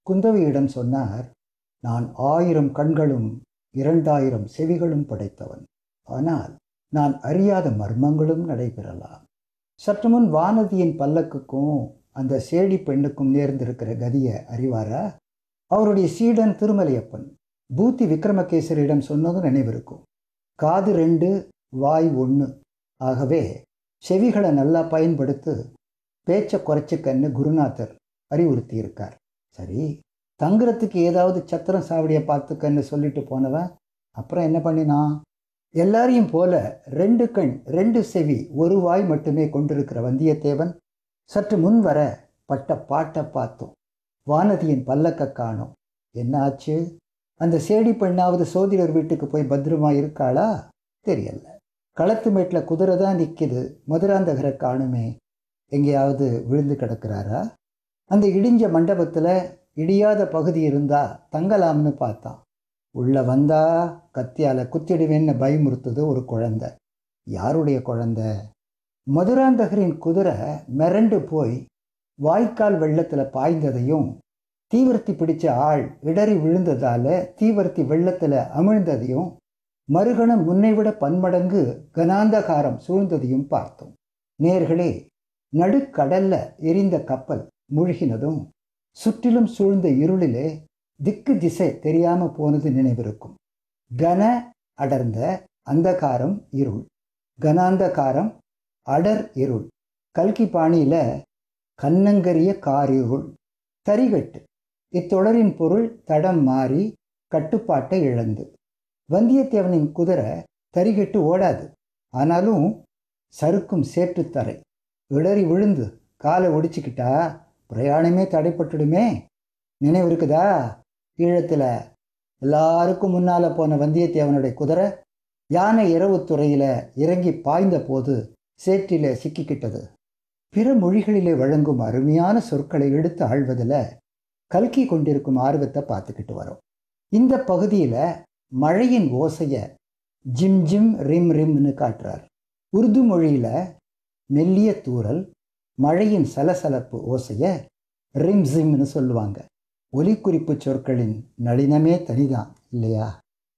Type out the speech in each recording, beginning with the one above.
குந்தவியிடம் சொன்னார் நான் ஆயிரம் கண்களும் இரண்டாயிரம் செவிகளும் படைத்தவன் ஆனால் நான் அறியாத மர்மங்களும் நடைபெறலாம் சற்று முன் வானதியின் பல்லக்குக்கும் அந்த சேடி பெண்ணுக்கும் நேர்ந்திருக்கிற கதியை அறிவாரா அவருடைய சீடன் திருமலையப்பன் பூத்தி விக்ரமகேசரியிடம் சொன்னதும் நினைவிருக்கும் காது ரெண்டு வாய் ஒன்று ஆகவே செவிகளை நல்லா பயன்படுத்து பேச்சை குறைச்சிக்கன்னு குருநாதர் அறிவுறுத்தி இருக்கார் சரி தங்குறதுக்கு ஏதாவது சத்திரம் சாவடியை பார்த்துக்கன்னு சொல்லிட்டு போனவன் அப்புறம் என்ன பண்ணினான் எல்லாரையும் போல ரெண்டு கண் ரெண்டு செவி ஒரு வாய் மட்டுமே கொண்டிருக்கிற வந்தியத்தேவன் சற்று முன் வர பட்ட பாட்டை பார்த்தோம் வானதியின் பல்லக்க காணோம் என்ன ஆச்சு அந்த சேடி பெண்ணாவது சோதிடர் வீட்டுக்கு போய் பத்திரமா இருக்காளா தெரியல களத்து மேட்டில் குதிரை தான் நிற்கிது மதுராந்தகரை காணுமே எங்கேயாவது விழுந்து கிடக்கிறாரா அந்த இடிஞ்ச மண்டபத்தில் இடியாத பகுதி இருந்தா தங்கலாம்னு பார்த்தான் உள்ள வந்தா கத்தியால குத்திடுவேன்னு பயமுறுத்துது ஒரு குழந்தை யாருடைய குழந்தை மதுராந்தகரின் குதிரை மிரண்டு போய் வாய்க்கால் வெள்ளத்தில் பாய்ந்ததையும் தீவர்த்தி பிடிச்ச ஆள் இடறி விழுந்ததால தீவர்த்தி வெள்ளத்தில் அமிழ்ந்ததையும் மறுகணம் முன்னைவிட பன்மடங்கு கனாந்தகாரம் சூழ்ந்ததையும் பார்த்தோம் நேர்களே நடுக்கடல்ல எரிந்த கப்பல் மூழ்கினதும் சுற்றிலும் சூழ்ந்த இருளிலே திக்கு திசை தெரியாம போனது நினைவிருக்கும் கன அடர்ந்த அந்தகாரம் இருள் கனாந்தகாரம் அடர் இருள் கல்கி பாணியில கண்ணங்கரிய காரிருள் தரிகட்டு இத்தொடரின் பொருள் தடம் மாறி கட்டுப்பாட்டை இழந்து வந்தியத்தேவனின் குதிரை தரிகட்டு ஓடாது ஆனாலும் சறுக்கும் சேற்றுத்தரை இடறி விழுந்து காலை ஒடிச்சுக்கிட்டா பிரயாணமே தடைப்பட்டுடுமே நினைவு இருக்குதா ஈழத்தில் எல்லாருக்கும் முன்னால் போன வந்தியத்தேவனுடைய குதிரை யானை இரவுத்துறையில் இறங்கி பாய்ந்த போது சேற்றிலே சிக்கிக்கிட்டது பிற மொழிகளிலே வழங்கும் அருமையான சொற்களை எடுத்து ஆழ்வதில் கல்கி கொண்டிருக்கும் ஆர்வத்தை பார்த்துக்கிட்டு வரோம் இந்த பகுதியில் மழையின் ஓசையை ஜிம் ஜிம் ரிம் ரிம்னு காட்டுறார் உருது மொழியில் மெல்லிய தூறல் மழையின் சலசலப்பு ஓசையை ரிம் ஜிம்னு சொல்லுவாங்க ஒலிக்குறிப்பு சொற்களின் நளினமே தனிதான் இல்லையா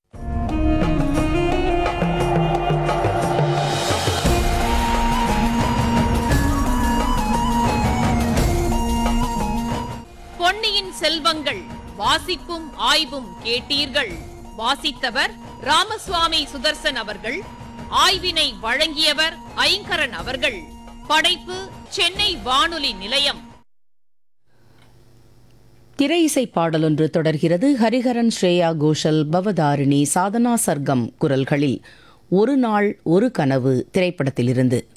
பொன்னியின் செல்வங்கள் வாசிப்பும் ஆய்வும் கேட்டீர்கள் வாசித்தவர் ராமசுவாமி சுதர்சன் அவர்கள் ஆய்வினை வழங்கியவர் ஐங்கரன் அவர்கள் படைப்பு சென்னை வானொலி நிலையம் திரை இசை பாடலொன்று தொடர்கிறது ஹரிஹரன் ஸ்ரேயா கோஷல் பவதாரிணி சாதனா சர்க்கம் குரல்களில் ஒரு நாள் ஒரு கனவு திரைப்படத்திலிருந்து